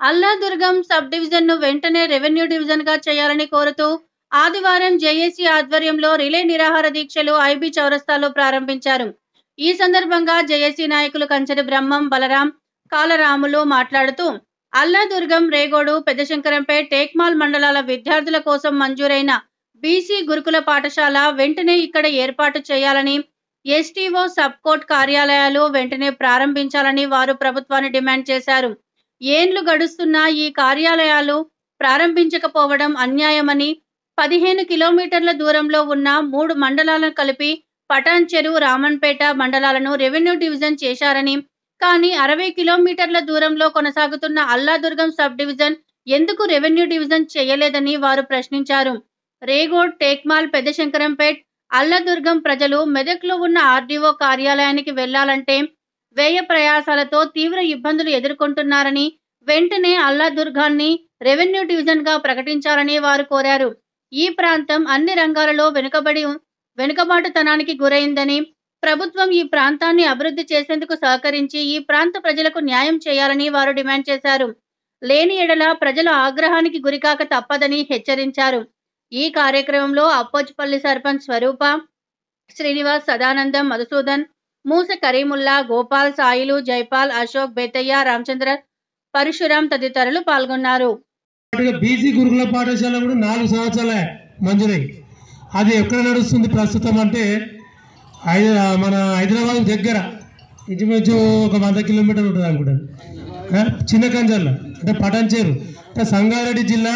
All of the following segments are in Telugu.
అల్లాదుర్గం సబ్ డివిజన్ ను వెంటనే రెవెన్యూ డివిజన్ గా చేయాలని కోరుతూ ఆదివారం జేఏసీ ఆధ్వర్యంలో రిలే నిరాహార దీక్షలు ఐబీ చౌరస్తాలో ప్రారంభించారు ఈ సందర్భంగా జేఏసీ నాయకులు కంచెరి బ్రహ్మం బలరాం కాలరాములు మాట్లాడుతూ అల్లాదుర్గం రేగోడు పెద్దశంకరంపేట్ టేక్మాల్ మండలాల విద్యార్థుల కోసం మంజూరైన బీసీ గురుకుల పాఠశాల వెంటనే ఇక్కడ ఏర్పాటు చేయాలని ఎస్టీఓ సబ్ కోర్ట్ కార్యాలయాలు వెంటనే ప్రారంభించాలని వారు ప్రభుత్వాన్ని డిమాండ్ చేశారు ఏండ్లు గడుస్తున్న ఈ కార్యాలయాలు ప్రారంభించకపోవడం అన్యాయమని పదిహేను కిలోమీటర్ల దూరంలో ఉన్న మూడు మండలాలను కలిపి పటాన్ చెరువు రామన్పేట మండలాలను రెవెన్యూ డివిజన్ చేశారని కానీ అరవై కిలోమీటర్ల దూరంలో కొనసాగుతున్న అల్లాదుర్గం సబ్ డివిజన్ ఎందుకు రెవెన్యూ డివిజన్ చేయలేదని వారు ప్రశ్నించారు రేగోడ్ టేక్మాల్ పెద్దశంకరంపేట్ అల్లదుర్గం ప్రజలు మెదక్లో ఉన్న ఆర్డీఓ కార్యాలయానికి వెళ్లాలంటే వ్యయ ప్రయాసాలతో తీవ్ర ఇబ్బందులు ఎదుర్కొంటున్నారని వెంటనే అల్లాదుర్గాన్ని రెవెన్యూ డివిజన్ గా ప్రకటించాలని వారు కోరారు ఈ ప్రాంతం అన్ని రంగాలలో వెనుకబడి వెనుకబాటుతనానికి గురైందని ప్రభుత్వం ఈ ప్రాంతాన్ని అభివృద్ధి చేసేందుకు సహకరించి ఈ ప్రాంత ప్రజలకు న్యాయం చేయాలని వారు డిమాండ్ చేశారు లేని ఎడల ప్రజల ఆగ్రహానికి గురికాక తప్పదని హెచ్చరించారు ఈ కార్యక్రమంలో అప్పోజ్పల్లి సర్పంచ్ స్వరూప శ్రీనివాస్ సదానందం మధుసూదన్ మూస కరీముల్లా గోపాల్ సాయిలు జైపాల్ అశోక్ బేతయ్య రామచంద్ర పరశురాం తదితరులు పాల్గొన్నారు పాటుగా బీసీ గురుకుల పాఠశాల కూడా నాలుగు సంవత్సరాల మంజూరై అది ఎక్కడ నడుస్తుంది ప్రస్తుతం అంటే హైద మన హైదరాబాద్ దగ్గర ఇంచుమించు ఒక వంద కిలోమీటర్లు ఉంటుంది అనుకుంటాను ఆ, చిన్న కంజర్ల అంటే పటాన్చేరు అంటే సంగారెడ్డి జిల్లా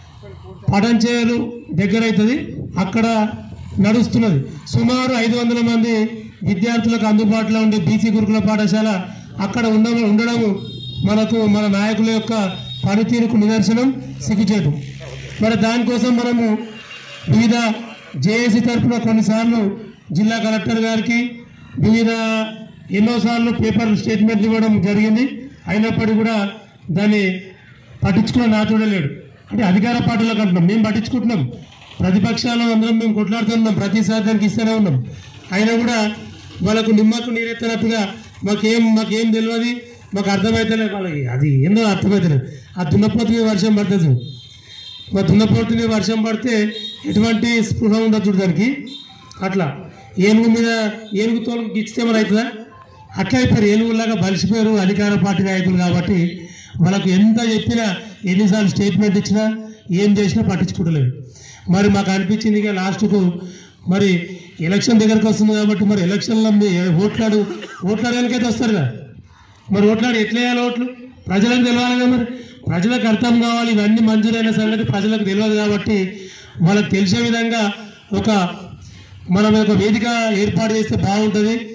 పటాన్చేరు దగ్గర అవుతుంది అక్కడ నడుస్తున్నది సుమారు ఐదు వందల మంది విద్యార్థులకు అందుబాటులో ఉండే బీసీ గురుకుల పాఠశాల అక్కడ ఉండ ఉండడం మనకు మన నాయకుల యొక్క పనితీరుకు నిదర్శనం సిగ్గుచేటు మరి దానికోసం మనము వివిధ జేఏసీ తరఫున కొన్నిసార్లు జిల్లా కలెక్టర్ గారికి వివిధ ఎన్నోసార్లు పేపర్ స్టేట్మెంట్లు ఇవ్వడం జరిగింది అయినప్పటికీ కూడా దాన్ని పట్టించుకున్న నా చూడలేడు అంటే అధికార పార్టీలకు అంటున్నాం మేము పట్టించుకుంటున్నాం ప్రతిపక్షాలు అందరం మేము కొట్లాడుతున్నాం ప్రతిసారి దానికి ఇస్తూనే ఉన్నాం అయినా కూడా వాళ్ళకు నిమ్మకు నీరెత్తనట్టుగా మాకేం మాకేం తెలియదు మాకు అర్థమవుతలేదు వాళ్ళకి అది ఏందో అర్థమవుతలేదు ఆ దున్నపోతు మీద వర్షం పడుతుంది మా దున్నపోతు మీద వర్షం పడితే ఎటువంటి స్పృహ ఉండదు చూడు దానికి అట్లా ఏనుగు మీద ఏనుగు తోలు గిచ్చితే మరి అవుతుందా అట్లా అయిపోయారు ఏనుగులాగా బలిసిపోయారు అధికార పార్టీ నాయకులు కాబట్టి వాళ్ళకు ఎంత చెప్పినా ఎన్నిసార్లు స్టేట్మెంట్ ఇచ్చినా ఏం చేసినా పట్టించుకోవట్లేదు మరి మాకు అనిపించింది ఇక లాస్ట్కు మరి ఎలక్షన్ దగ్గరకు వస్తుంది కాబట్టి మరి ఎలక్షన్లో మీ ఓట్లాడు ఓట్లాడడానికైతే వస్తారు కదా మరి ఓట్లాడి ఎట్లా వేయాలి ఓట్లు ప్రజలకు తెలియాలి కదా మరి ప్రజలకు అర్థం కావాలి ఇవన్నీ మంజూరైన సంగతి ప్రజలకు తెలియదు కాబట్టి వాళ్ళకి తెలిసే విధంగా ఒక మనం ఒక వేదిక ఏర్పాటు చేస్తే బాగుంటుంది